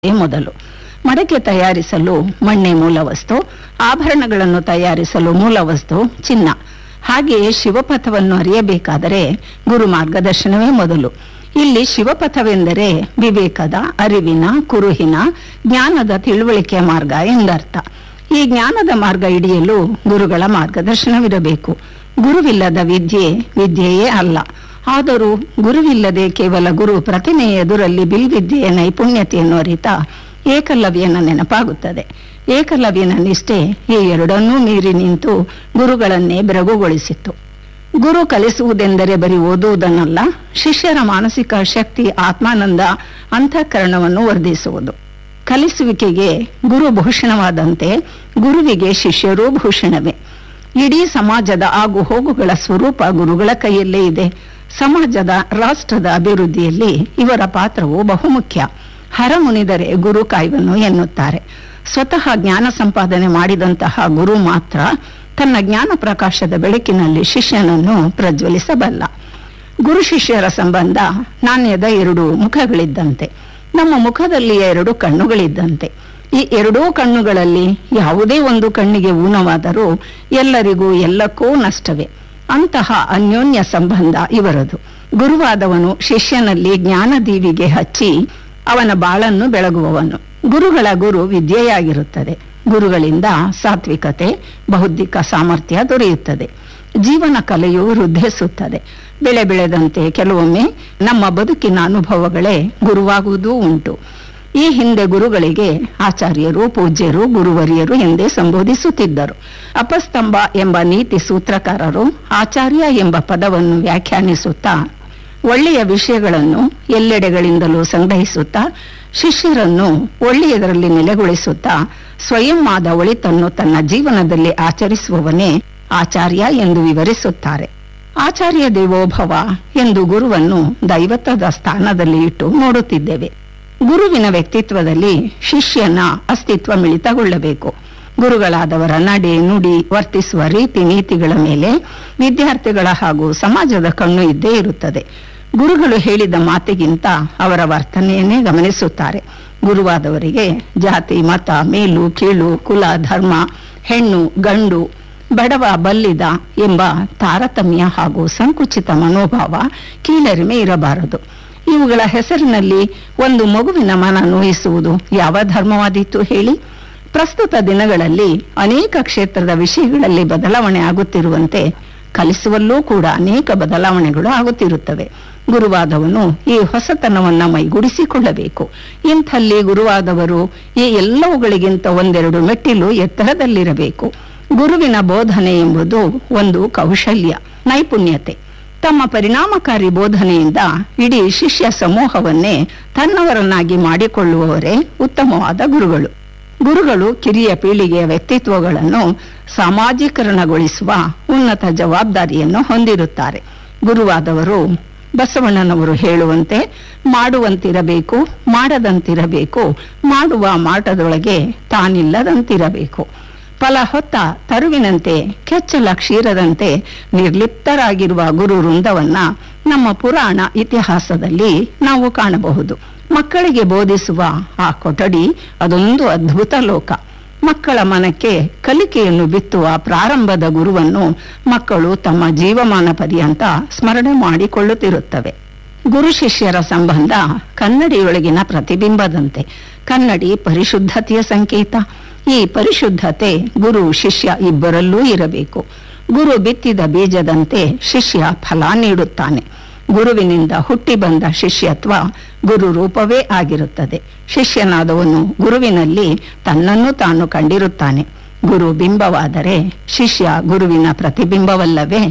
ಮಡಿಕೆ ಮೊದಲು ಮಡಕೆ ತಯಾರಿಸಲು ಮಣ್ಣೆ ಮೂಲ ವಸ್ತು ಆಭರಣಗಳನ್ನು ತಯಾರಿಸಲು ಮೂಲ ವಸ್ತು ಚಿನ್ನ ಹಾಗೆಯೇ ಶಿವಪಥವನ್ನು ಅರಿಯಬೇಕಾದರೆ ಗುರು ಮಾರ್ಗದರ್ಶನವೇ ಮೊದಲು ಇಲ್ಲಿ ಶಿವಪಥವೆಂದರೆ ವಿವೇಕದ ಅರಿವಿನ ಕುರುಹಿನ ಜ್ಞಾನದ ತಿಳುವಳಿಕೆಯ ಮಾರ್ಗ ಎಂದರ್ಥ ಈ ಜ್ಞಾನದ ಮಾರ್ಗ ಹಿಡಿಯಲು ಗುರುಗಳ ಮಾರ್ಗದರ್ಶನವಿರಬೇಕು ಗುರುವಿಲ್ಲದ ವಿದ್ಯೆ ವಿದ್ಯೆಯೇ ಅಲ್ಲ ಆದರೂ ಗುರುವಿಲ್ಲದೆ ಕೇವಲ ಗುರು ಪ್ರತಿಮೆಯ ಎದುರಲ್ಲಿ ಬಿಲ್ವಿದ್ಯೆಯ ನೈಪುಣ್ಯತೆಯನ್ನು ಅರಿತ ಏಕಲವ್ಯನ ನೆನಪಾಗುತ್ತದೆ ಏಕಲವ್ಯನ ನಿಷ್ಠೆ ಈ ಎರಡನ್ನೂ ಮೀರಿ ನಿಂತು ಗುರುಗಳನ್ನೇ ಬೆರಗುಗೊಳಿಸಿತ್ತು ಗುರು ಕಲಿಸುವುದೆಂದರೆ ಬರೀ ಓದುವುದನ್ನಲ್ಲ ಶಿಷ್ಯರ ಮಾನಸಿಕ ಶಕ್ತಿ ಆತ್ಮಾನಂದ ಅಂತಃಕರಣವನ್ನು ವರ್ಧಿಸುವುದು ಕಲಿಸುವಿಕೆಗೆ ಗುರು ಭೂಷಣವಾದಂತೆ ಗುರುವಿಗೆ ಶಿಷ್ಯರೂ ಭೂಷಣವೇ ಇಡೀ ಸಮಾಜದ ಆಗು ಹೋಗುಗಳ ಸ್ವರೂಪ ಗುರುಗಳ ಕೈಯಲ್ಲೇ ಇದೆ ಸಮಾಜದ ರಾಷ್ಟ್ರದ ಅಭಿವೃದ್ಧಿಯಲ್ಲಿ ಇವರ ಪಾತ್ರವು ಬಹುಮುಖ್ಯ ಹರಮುನಿದರೆ ಗುರು ಕಾಯ್ವನು ಎನ್ನುತ್ತಾರೆ ಸ್ವತಃ ಜ್ಞಾನ ಸಂಪಾದನೆ ಮಾಡಿದಂತಹ ಗುರು ಮಾತ್ರ ತನ್ನ ಜ್ಞಾನ ಪ್ರಕಾಶದ ಬೆಳಕಿನಲ್ಲಿ ಶಿಷ್ಯನನ್ನು ಪ್ರಜ್ವಲಿಸಬಲ್ಲ ಗುರು ಶಿಷ್ಯರ ಸಂಬಂಧ ನಾಣ್ಯದ ಎರಡು ಮುಖಗಳಿದ್ದಂತೆ ನಮ್ಮ ಮುಖದಲ್ಲಿ ಎರಡು ಕಣ್ಣುಗಳಿದ್ದಂತೆ ಈ ಎರಡೂ ಕಣ್ಣುಗಳಲ್ಲಿ ಯಾವುದೇ ಒಂದು ಕಣ್ಣಿಗೆ ಊನವಾದರೂ ಎಲ್ಲರಿಗೂ ಎಲ್ಲಕ್ಕೂ ನಷ್ಟವೇ ಅಂತಹ ಅನ್ಯೋನ್ಯ ಸಂಬಂಧ ಇವರದು ಗುರುವಾದವನು ಶಿಷ್ಯನಲ್ಲಿ ಜ್ಞಾನದೀವಿಗೆ ಹಚ್ಚಿ ಅವನ ಬಾಳನ್ನು ಬೆಳಗುವವನು ಗುರುಗಳ ಗುರು ವಿದ್ಯೆಯಾಗಿರುತ್ತದೆ ಗುರುಗಳಿಂದ ಸಾತ್ವಿಕತೆ ಬೌದ್ಧಿಕ ಸಾಮರ್ಥ್ಯ ದೊರೆಯುತ್ತದೆ ಜೀವನ ಕಲೆಯು ವೃದ್ಧಿಸುತ್ತದೆ ಬೆಳೆ ಬೆಳೆದಂತೆ ಕೆಲವೊಮ್ಮೆ ನಮ್ಮ ಬದುಕಿನ ಅನುಭವಗಳೇ ಗುರುವಾಗುವುದೂ ಉಂಟು ಈ ಹಿಂದೆ ಗುರುಗಳಿಗೆ ಆಚಾರ್ಯರು ಪೂಜ್ಯರು ಗುರುವರಿಯರು ಎಂದೇ ಸಂಬೋಧಿಸುತ್ತಿದ್ದರು ಅಪಸ್ತಂಭ ಎಂಬ ನೀತಿ ಸೂತ್ರಕಾರರು ಆಚಾರ್ಯ ಎಂಬ ಪದವನ್ನು ವ್ಯಾಖ್ಯಾನಿಸುತ್ತಾ ಒಳ್ಳೆಯ ವಿಷಯಗಳನ್ನು ಎಲ್ಲೆಡೆಗಳಿಂದಲೂ ಸಂಗ್ರಹಿಸುತ್ತಾ ಶಿಷ್ಯರನ್ನು ಒಳ್ಳೆಯದರಲ್ಲಿ ನೆಲೆಗೊಳಿಸುತ್ತಾ ಸ್ವಯಂ ಆದ ಒಳಿತನ್ನು ತನ್ನ ಜೀವನದಲ್ಲಿ ಆಚರಿಸುವವನೇ ಆಚಾರ್ಯ ಎಂದು ವಿವರಿಸುತ್ತಾರೆ ಆಚಾರ್ಯ ದೇವೋಭವ ಎಂದು ಗುರುವನ್ನು ದೈವತ್ವದ ಸ್ಥಾನದಲ್ಲಿ ಇಟ್ಟು ನೋಡುತ್ತಿದ್ದೇವೆ ಗುರುವಿನ ವ್ಯಕ್ತಿತ್ವದಲ್ಲಿ ಶಿಷ್ಯನ ಅಸ್ತಿತ್ವ ಮಿಳಿತಗೊಳ್ಳಬೇಕು ಗುರುಗಳಾದವರ ನಡೆ ನುಡಿ ವರ್ತಿಸುವ ರೀತಿ ನೀತಿಗಳ ಮೇಲೆ ವಿದ್ಯಾರ್ಥಿಗಳ ಹಾಗೂ ಸಮಾಜದ ಕಣ್ಣು ಇದ್ದೇ ಇರುತ್ತದೆ ಗುರುಗಳು ಹೇಳಿದ ಮಾತಿಗಿಂತ ಅವರ ವರ್ತನೆಯನ್ನೇ ಗಮನಿಸುತ್ತಾರೆ ಗುರುವಾದವರಿಗೆ ಜಾತಿ ಮತ ಮೇಲು ಕೀಳು ಕುಲ ಧರ್ಮ ಹೆಣ್ಣು ಗಂಡು ಬಡವ ಬಲ್ಲಿದ ಎಂಬ ತಾರತಮ್ಯ ಹಾಗೂ ಸಂಕುಚಿತ ಮನೋಭಾವ ಕೀಳರಿಮೆ ಇರಬಾರದು ಇವುಗಳ ಹೆಸರಿನಲ್ಲಿ ಒಂದು ಮಗುವಿನ ಮನ ನೋಯಿಸುವುದು ಯಾವ ಧರ್ಮವಾದೀತು ಹೇಳಿ ಪ್ರಸ್ತುತ ದಿನಗಳಲ್ಲಿ ಅನೇಕ ಕ್ಷೇತ್ರದ ವಿಷಯಗಳಲ್ಲಿ ಬದಲಾವಣೆ ಆಗುತ್ತಿರುವಂತೆ ಕಲಿಸುವಲ್ಲೂ ಕೂಡ ಅನೇಕ ಬದಲಾವಣೆಗಳು ಆಗುತ್ತಿರುತ್ತವೆ ಗುರುವಾದವನು ಈ ಹೊಸತನವನ್ನ ಮೈಗೂಡಿಸಿಕೊಳ್ಳಬೇಕು ಇಂಥಲ್ಲಿ ಗುರುವಾದವರು ಈ ಎಲ್ಲವುಗಳಿಗಿಂತ ಒಂದೆರಡು ಮೆಟ್ಟಿಲು ಎತ್ತರದಲ್ಲಿರಬೇಕು ಗುರುವಿನ ಬೋಧನೆ ಎಂಬುದು ಒಂದು ಕೌಶಲ್ಯ ನೈಪುಣ್ಯತೆ ತಮ್ಮ ಪರಿಣಾಮಕಾರಿ ಬೋಧನೆಯಿಂದ ಇಡೀ ಶಿಷ್ಯ ಸಮೂಹವನ್ನೇ ತನ್ನವರನ್ನಾಗಿ ಮಾಡಿಕೊಳ್ಳುವವರೇ ಉತ್ತಮವಾದ ಗುರುಗಳು ಗುರುಗಳು ಕಿರಿಯ ಪೀಳಿಗೆಯ ವ್ಯಕ್ತಿತ್ವಗಳನ್ನು ಸಾಮಾಜೀಕರಣಗೊಳಿಸುವ ಉನ್ನತ ಜವಾಬ್ದಾರಿಯನ್ನು ಹೊಂದಿರುತ್ತಾರೆ ಗುರುವಾದವರು ಬಸವಣ್ಣನವರು ಹೇಳುವಂತೆ ಮಾಡುವಂತಿರಬೇಕು ಮಾಡದಂತಿರಬೇಕು ಮಾಡುವ ಮಾಟದೊಳಗೆ ತಾನಿಲ್ಲದಂತಿರಬೇಕು ಫಲ ಹೊತ್ತ ತರುವಿನಂತೆ ಕೆಚ್ಚಲ ಕ್ಷೀರದಂತೆ ನಿರ್ಲಿಪ್ತರಾಗಿರುವ ಗುರು ವೃಂದವನ್ನ ನಮ್ಮ ಪುರಾಣ ಇತಿಹಾಸದಲ್ಲಿ ನಾವು ಕಾಣಬಹುದು ಮಕ್ಕಳಿಗೆ ಬೋಧಿಸುವ ಆ ಕೊಠಡಿ ಅದೊಂದು ಅದ್ಭುತ ಲೋಕ ಮಕ್ಕಳ ಮನಕ್ಕೆ ಕಲಿಕೆಯನ್ನು ಬಿತ್ತುವ ಪ್ರಾರಂಭದ ಗುರುವನ್ನು ಮಕ್ಕಳು ತಮ್ಮ ಜೀವಮಾನ ಪರ್ಯಂತ ಸ್ಮರಣೆ ಮಾಡಿಕೊಳ್ಳುತ್ತಿರುತ್ತವೆ ಗುರು ಶಿಷ್ಯರ ಸಂಬಂಧ ಕನ್ನಡಿಯೊಳಗಿನ ಪ್ರತಿಬಿಂಬದಂತೆ ಕನ್ನಡಿ ಪರಿಶುದ್ಧತೆಯ ಸಂಕೇತ ಈ ಪರಿಶುದ್ಧತೆ ಗುರು ಶಿಷ್ಯ ಇಬ್ಬರಲ್ಲೂ ಇರಬೇಕು ಗುರು ಬಿತ್ತಿದ ಬೀಜದಂತೆ ಶಿಷ್ಯ ಫಲ ನೀಡುತ್ತಾನೆ ಗುರುವಿನಿಂದ ಹುಟ್ಟಿ ಬಂದ ಶಿಷ್ಯತ್ವ ಗುರು ರೂಪವೇ ಆಗಿರುತ್ತದೆ ಶಿಷ್ಯನಾದವನು ಗುರುವಿನಲ್ಲಿ ತನ್ನನ್ನು ತಾನು ಕಂಡಿರುತ್ತಾನೆ ಗುರು ಬಿಂಬವಾದರೆ ಶಿಷ್ಯ ಗುರುವಿನ ಪ್ರತಿಬಿಂಬವಲ್ಲವೇ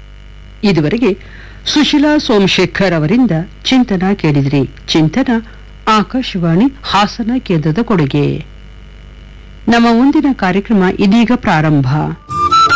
ಇದುವರೆಗೆ ಸುಶೀಲಾ ಸೋಮಶೇಖರ್ ಅವರಿಂದ ಚಿಂತನ ಕೇಳಿದ್ರಿ ಚಿಂತನ ಆಕಾಶವಾಣಿ ಹಾಸನ ಕೇಂದ್ರದ ಕೊಡುಗೆ ನಮ್ಮ ಮುಂದಿನ ಕಾರ್ಯಕ್ರಮ ಇದೀಗ ಪ್ರಾರಂಭ